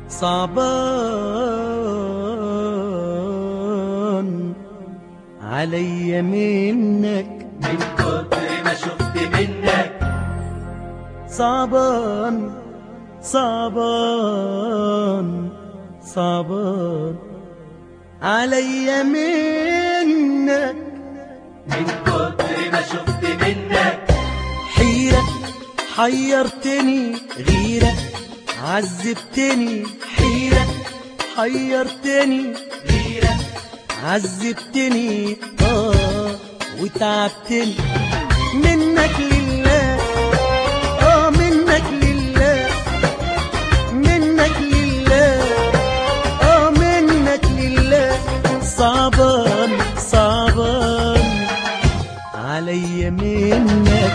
صعبان علي منك من كتر ما شفت منك صعبان صعبان صعبان علي منك من كتر ما شفت منك حيرة حيرتني غيرة عذبتني حيرة حيرتني غيرة عذبتني اه وتعبتني منك لله اه منك لله منك لله اه منك لله صعبان صعبان علي منك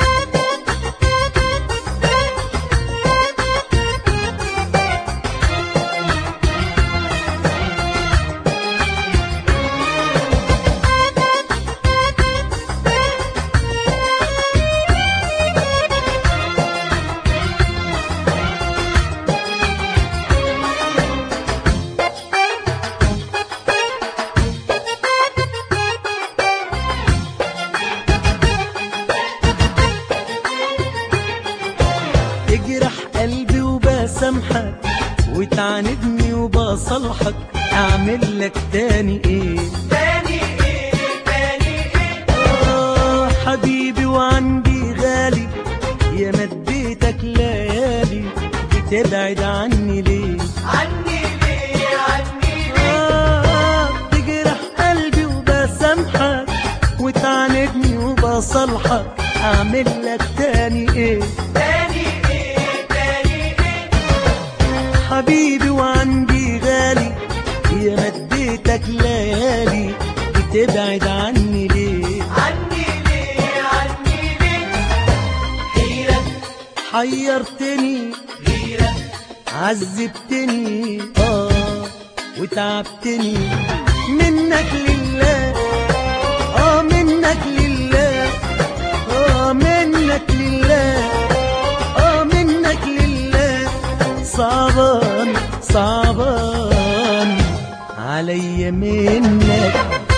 تجرح قلبي وبسامحك وتعاندني وبصالحك اعمل لك تاني ايه تاني ايه تاني ايه آه حبيبي وعندي غالي يا مديتك ليالي بتبعد عني ليه عني ليه عني ليه آه تجرح قلبي وبسامحك وتعاندني وبصالحك اعمل لك تاني ايه تاني ايه تاني ايه حبيبي وعندي غالي يا مديتك ليالي بتبعد عني ليه عني ليه عني ليه حيرة حيرتني غيرة عذبتني اه وتعبتني منك لله اه منك لله اه منك لله اه منك لله صعبان صعبان علي منك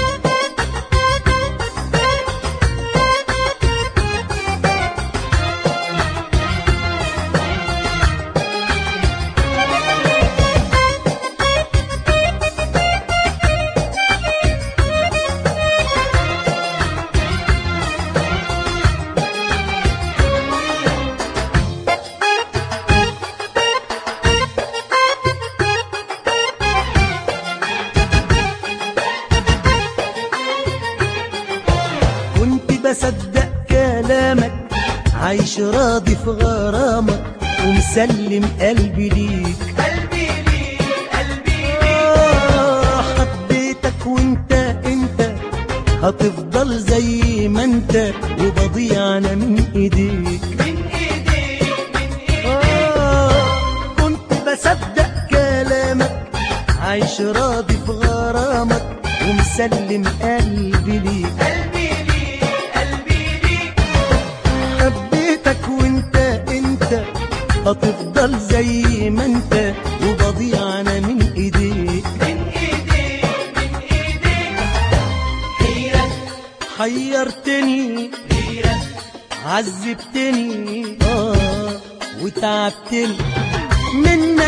كنت بصدق كلامك عايش راضي في غرامك ومسلم قلبي ليك قلبي ليه قلبي ليه آه حبيتك وانت انت هتفضل زي ما انت وبضيع انا من ايديك من ايديك من ايديك آه كنت بصدق كلامك عايش راضي في غرامك ومسلم قلبي ليك قلبي ليه قلبي ليه حبيتك وانت انت هتفضل زي ما انت وبضيع انا من ايديك من ايديك من ايديك حيرة حيرتني غيرة عذبتني اه وتعبتني منك